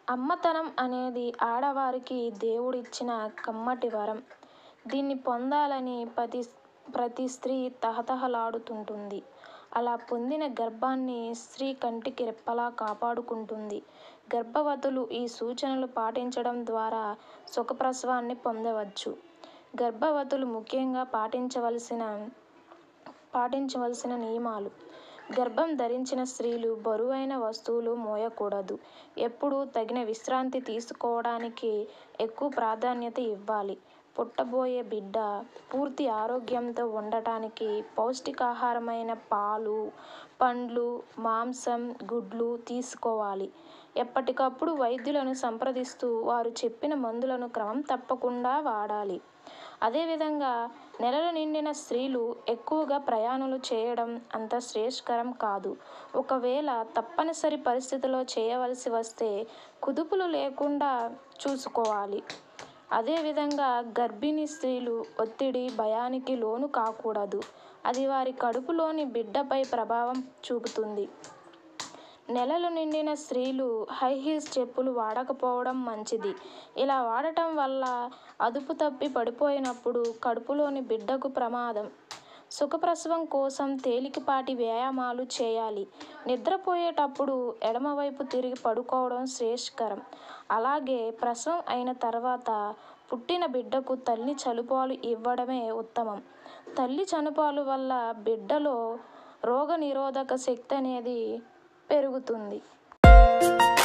అమ్మతనం అనేది ఆడవారికి దేవుడిచ్చిన కమ్మటి వరం. దీన్ని పొందాలని ప్రతి ప్రతి స్త్రీ తహతహలాడుతుంటుంది. అలా పొందిన గర్భాన్ని స్త్రీ కంటికి రెప్పలా కాపాడుకుంటుంది. గర్భవతులు ఈ సూచనలు పాటించడం ద్వారా సుఖప్రసవాన్ని పొందవచ్చు. గర్భవతులు ముఖ్యంగా పాటించవలసిన పాటించవలసిన నియమాలు గర్భం ధరించిన స్త్రీలు బరువైన వస్తువులు మోయకూడదు. ఎప్పుడూ తగిన విశ్రాంతి తీసుకోవడానికి ఎక్కువ ప్రాధాన్యత ఇవ్వాలి. పుట్టబోయే బిడ్డ పూర్తి ఆరోగ్యంతో ఉండటానికి పౌష్టికాహారమైన పాలు, పండ్లు, మాంసం, గుడ్లు తీసుకోవాలి. ఎప్పటికప్పుడు వైద్యులను సంప్రదిస్తూ వారు చెప్పిన మందులను క్రమం తప్పకుండా వాడాలి. అదేవిధంగా నెలలు నిండిన స్త్రీలు ఎక్కువగా ప్రయాణాలు చేయడం అంత శ్రేయస్కరం కాదు. ఒకవేళ తప్పనిసరి పరిస్థితుల్లో చేయవలసి వస్తే కుదుపులు లేకుండా చూసుకోవాలి. అదేవిధంగా గర్భిణీ స్త్రీలు ఒత్తిడి, భయానికి లోను కాకూడదు. అది వారి కడుపులోని బిడ్డపై ప్రభావం చూపుతుంది. నెలలు నిండిన స్త్రీలు హైహీల్స్ చెప్పులు వాడకపోవడం మంచిది. ఇలా వాడటం వల్ల అదుపు తప్పి పడిపోయినప్పుడు కడుపులోని బిడ్డకు ప్రమాదం. సుఖప్రసవం కోసం తేలికపాటి వ్యాయామాలు చేయాలి. నిద్రపోయేటప్పుడు ఎడమవైపు తిరిగి పడుకోవడం శ్రేయస్కరం. అలాగే ప్రసవం అయిన తర్వాత పుట్టిన బిడ్డకు తల్లి చనుపాలు ఇవ్వడమే ఉత్తమం. తల్లి చనుపాల వల్ల బిడ్డలో రోగనిరోధక శక్తి అనేది పెరుగుతుంది.